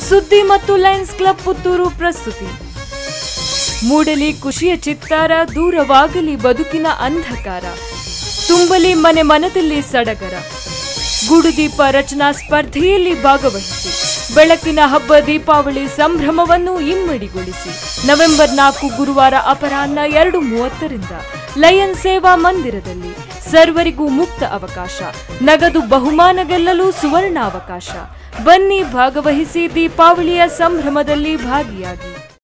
ಸುದ್ದಿ ಮತ್ತು Lions club Puttur ಪ್ರಸ್ತುತಿ ಮೂಡಲಿ ಖುಷಿಯ ಚಿತ್ತಾರ ದೂರವಾಗಲಿ ಬದುಕಿನ ಅಂಧಕಾರ ತುಂಬಲಿ ಮನೆ ಮನದಲ್ಲಿ ಸಡಗರ ಗುಡುದೀಪ ರಚನಾ ಸ್ಪರ್ಧೆಯಲ್ಲಿ ಭಾಗವಹಿಸಿ ಬೆಳಕಿನ ಹಬ್ಬ ದೀಪಾವಳಿ ಸಂಭ್ರಮವನ್ನು ಇಮ್ಮಡಿಗೊಳಿಸಿ ನವೆಂಬರ್ ನಾಲ್ಕು ಗುರುವಾರ ಅಪರಾಹ್ನ ಎರಡು ಮೂವತ್ತರಿಂದ ಲಯನ್ ಸೇವಾ ಮಂದಿರದಲ್ಲಿ ಸರ್ವರಿಗೂ ಮುಕ್ತ ಅವಕಾಶ ನಗದು ಬಹುಮಾನ ಗೆಲ್ಲಲು ಸುವರ್ಣಾವಕಾಶ ಬನ್ನಿ ಭಾಗವಹಿಸಿ ದೀಪಾವಳಿಯ ಸಂಭ್ರಮದಲ್ಲಿ ಭಾಗಿಯಾಗಿ